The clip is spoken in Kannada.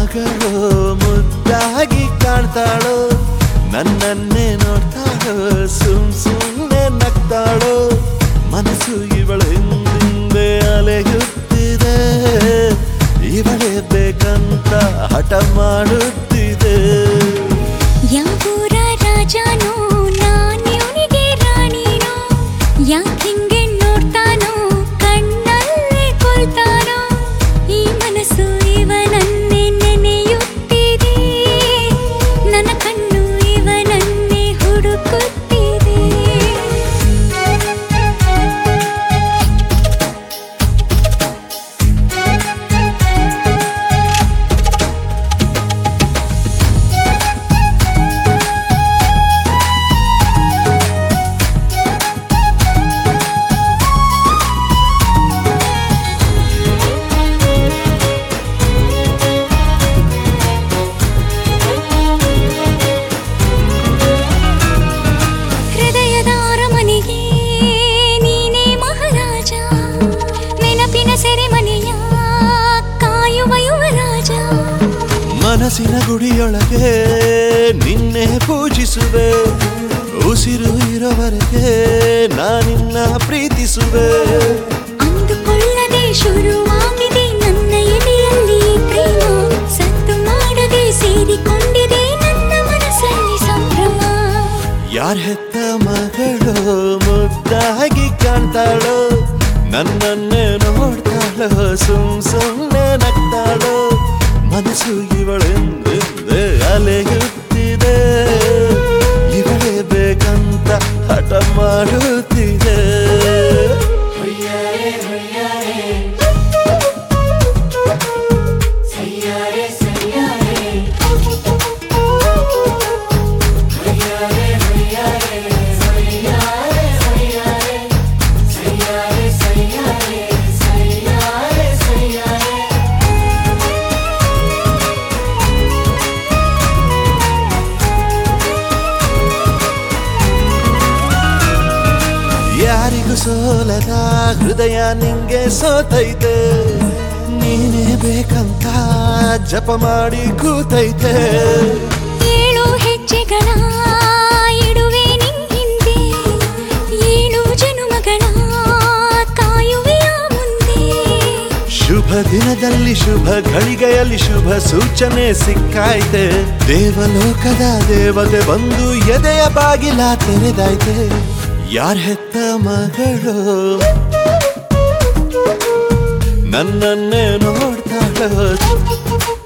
ಮಗಳು ಮುದ್ದಾಗಿ ಕಾಣ್ತಾಳೋ ನನ್ನನ್ನೇ ನೋಡ್ತಾಳೋ ಸುಮ್ ಸುಮ್ಮನೆ ನಗ್ತಾಳೋ ಮನಸ್ಸು ಇವಳ ಹಿಂದೆ ಅಲೆಯುತ್ತಿದೆ ಇವಳೇ ಬೇಕಂತ ಹಠ ಮಾಡುತ್ತಿದೆ ಯಾವೂರ ರಾಜನೋ ನಾನಿವನಿಗೆ ರಾಣಿನೋ ಯಾಕಿಂಗೆ ನೋಡ್ತಾನೋ ಕಣ್ಣಲ್ಲೇ ಕೊಲ್ತಾನೋ ಈ ಮನಸ್ಸು ಇವನನ್ನೇ ನೆನೆಯುತ್ತಿದೆ ನನ್ನ ಕಣ್ಣು ಇವನನ್ನೇ ಹುಡುಕುತ್ತಿದೆ ಹೃದಯದ ಅರಮನೆಗೆ ನೀನೇ ಮಹಾರಾಜ ನೆನಪಿನ ಸೆರೆಮನೆಯ ಕಾಯುವ ಯುವರಾಜ ಮನಸ್ಸಿನ ಗುಡಿಯೊಳಗೆ ನಿನ್ನೆ ಪೂಜಿಸುವೆ ಉಸಿರು ಇರೋವರೆಗೆ ನಾನಿನ್ನ ಪ್ರೀತಿಸುವೆ ಅಂದುಕೊಳ್ಳದೆ ಶುರುವಾಗಿದೆ ನನ್ನ ಎದೆಯಲ್ಲಿ ಪ್ರೇಮ ಸತ್ತು ಮಾಡದೆ ಸೇರಿಕೊಂಡಿದೆ ನನ್ನ ಮನಸ್ಸಲ್ಲಿ ಸಂಭ್ರಮ ಯಾರ ಹೆತ್ತ ಮಗಳು ಮುದ್ದಾಗಿ ಕಾಣ್ತಾಳೋ ನನ್ನನ್ನೇ ನೋಡ್ತಾಳೋ ಸುಮ್ ಸುಮ್ಮನೆ ನಗ್ತಾಳೋ ಮನಸ್ಸು ಇವಳೆಂದೆಂದೇ ಅಲೆಯುತ್ತಿದೆ ಇವಳೇ ಬೇಕಂತ ಹಠ ಮಾಡುತ್ತಿದೆ ಯಾರಿಗೂ ಸೋಲದ ಹೃದಯ ನಿಂಗೆ ಸೋತೈತೆ ನೀನೇ ಬೇಕಂತ ಜಪ ಮಾಡಿ ಕೂತೈತೆ ಏಳು ಹೆಜ್ಜೆಗಳ ಇಡುವೆ ನಿನ್ ಹಿಂದೆ ಏಳು ಜನುಮಗಳ ಕಾಯುವೆಯ ಮುಂದೆ ಶುಭ ದಿನದಲ್ಲಿ ಶುಭ ಘಳಿಗೆಯಲ್ಲಿ ಶುಭ ಸೂಚನೆ ಸಿಕ್ಕಾಯ್ತೆ ದೇವಲೋಕದ ದೇವತೆ ಬಂದು ಎದೆಯ ಬಾಗಿಲ ತೆರೆದಾಯ್ತೆ ಯಾರ ಹೆತ್ತ ಮಗಳು ನನ್ನನ್ನೇ ನೋಡ್ತಾಳ